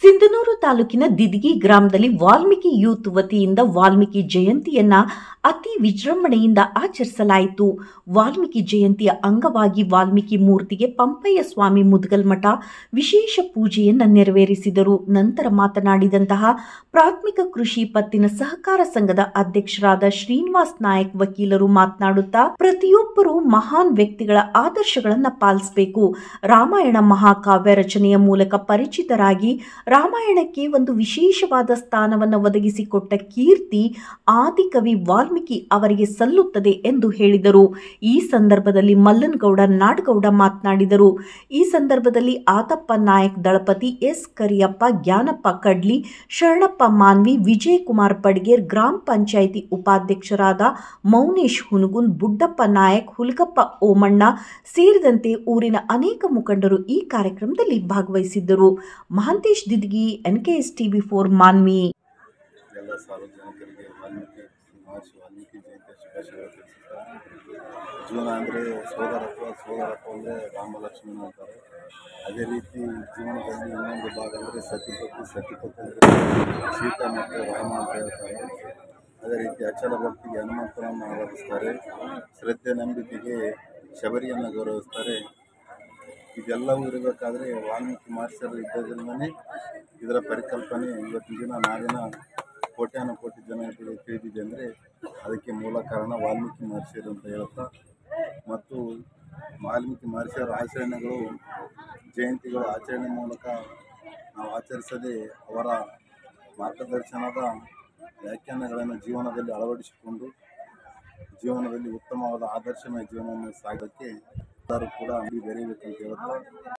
ಸಿಂಧನೂರು ತಾಲೂಕಿನ ದಿದಿಗಿ ಗ್ರಾಮದಲ್ಲಿ ವಾಲ್ಮೀಕಿ ಯೂತ್ ವತಿಯಿಂದ ವಾಲ್ಮೀಕಿ ಜಯಂತಿಯನ್ನ ಅತಿ ವಿಜೃಂಭಣೆಯಿಂದ ಆಚರಿಸಲಾಯಿತು ವಾಲ್ಮೀಕಿ ಜಯಂತಿಯ ಅಂಗವಾಗಿ ವಾಲ್ಮೀಕಿ ಮೂರ್ತಿಗೆ ಪಂಪಯ್ಯ ಸ್ವಾಮಿ ಮುದ್ಗಲ್ಮಠ ವಿಶೇಷ ಪೂಜೆಯನ್ನ ನೆರವೇರಿಸಿದರು ನಂತರ ಮಾತನಾಡಿದಂತಹ ಪ್ರಾಥಮಿಕ ಕೃಷಿ ಪತ್ತಿನ ಸಹಕಾರ ಸಂಘದ ಅಧ್ಯಕ್ಷರಾದ ಶ್ರೀನಿವಾಸ್ ನಾಯಕ್ ವಕೀಲರು ಮಾತನಾಡುತ್ತಾ ಪ್ರತಿಯೊಬ್ಬರು ಮಹಾನ್ ವ್ಯಕ್ತಿಗಳ ಆದರ್ಶಗಳನ್ನ ಪಾಲಿಸಬೇಕು ರಾಮಾಯಣ ಮಹಾಕಾವ್ಯ ರಚನೆಯ ಮೂಲಕ ಪರಿಚಿತರಾಗಿ ರಾಮಾಯಣಕ್ಕೆ ಒಂದು ವಿಶೇಷವಾದ ಸ್ಥಾನವನ್ನು ಒದಗಿಸಿಕೊಟ್ಟ ಕೀರ್ತಿ ಆದಿಕವಿ ವಾಲ್ಮೀಕಿ ಅವರಿಗೆ ಸಲ್ಲುತ್ತದೆ ಎಂದು ಹೇಳಿದರು ಈ ಸಂದರ್ಭದಲ್ಲಿ ಮಲ್ಲನಗೌಡ ನಾಡಗೌಡ ಮಾತನಾಡಿದರು ಈ ಸಂದರ್ಭದಲ್ಲಿ ಆತಪ್ಪ ನಾಯಕ್ ದಳಪತಿ ಎಸ್ ಕರಿಯಪ್ಪ ಜ್ಞಾನಪ್ಪ ಕಡ್ಲಿ ಶರಣಪ್ಪ ಮಾನ್ವಿ ವಿಜಯ್ ಕುಮಾರ್ ಪಡ್ಗೇರ್ ಗ್ರಾಮ ಪಂಚಾಯಿತಿ ಉಪಾಧ್ಯಕ್ಷರಾದ ಮೌನೇಶ್ ಹುನಗುನ್ ಬುಡ್ಡಪ್ಪ ನಾಯಕ್ ಹುಲ್ಗಪ್ಪ ಓಮಣ್ಣ ಸೇರಿದಂತೆ ಊರಿನ ಅನೇಕ ಮುಖಂಡರು ಈ ಕಾರ್ಯಕ್ರಮದಲ್ಲಿ ಭಾಗವಹಿಸಿದ್ದರು Mahantesh Didgi NKS TV four Manvi ಎಲ್ಲ ಸಾರ್ವಜನಿಕರಿಗೆ ವಾಲ್ಮೀಕಿ ಮಹರ್ಷಿ ವಾಲ್ಮೀಕಿ ಜಯಂತಿ ಶುಭಾಶಯಗಳು ತಿಳಿಸುತ್ತಾ ಜೀವನ ಅಂದರೆ ಸೋದರತ್ವ ಸೋದರತ್ವ ಅಂದರೆ ರಾಮ ಲಕ್ಷ್ಮಣ ಅಂತಾರೆ ಅದೇ ರೀತಿ ಜೀವನದಲ್ಲಿ ಇನ್ನೊಂದು ಭಾಗ ಅಂದರೆ ಸತಿಪತಿ ಸತಿಪತಿ ಅಂದರೆ ಸೀತಾ ಮತ್ತು ರಾಮ ಅಂತ ಹೇಳ್ತಾರೆ ಅದೇ ರೀತಿ ಅಚಲ ಭಕ್ತಿಗೆ ಹನುಮಂತನನ್ನು ಆರಾಧಿಸ್ತಾರೆ ಶ್ರದ್ಧೆ ನಂಬಿಕೆಗೆ ಶಬರಿಯನ್ನು ಗೌರವಿಸ್ತಾರೆ ಇದೆಲ್ಲವೂ ಇರಬೇಕಾದ್ರೆ ವಾಲ್ಮೀಕಿ ಮಹರ್ಷಿಯರು ಇದ್ದದ್ರಿಂದನೇ ಇದರ ಪರಿಕಲ್ಪನೆ ಇವತ್ತಿನ ದಿನ ನಾಡಿನ ಕೋಟ್ಯಾನು ಕೋಟಿ ಜನರಿಗೆ ತಿಳಿದಿದೆ ಅಂದರೆ ಅದಕ್ಕೆ ಮೂಲ ಕಾರಣ ವಾಲ್ಮೀಕಿ ಮಹರ್ಷಿಯರು ಅಂತ ಹೇಳ್ತಾ ಮತ್ತು ವಾಲ್ಮೀಕಿ ಮಹರ್ಷಿಯರ ಆಚರಣೆಗಳು ಜಯಂತಿಗಳು ಆಚರಣೆ ಮೂಲಕ ನಾವು ಆಚರಿಸದೆ ಅವರ ಮಾರ್ಗದರ್ಶನದ ವ್ಯಾಖ್ಯಾನಗಳನ್ನು ಜೀವನದಲ್ಲಿ ಅಳವಡಿಸಿಕೊಂಡು ಜೀವನದಲ್ಲಿ ಉತ್ತಮವಾದ ಆದರ್ಶಮಯ ಜೀವನವನ್ನು ಸಾಗೋಕ್ಕೆ ಎಲ್ಲರೂ ಕೂಡ ಅಂಗಡಿ ಬೆರೀಬೇಕಂತ ಹೇಳ್ತಾ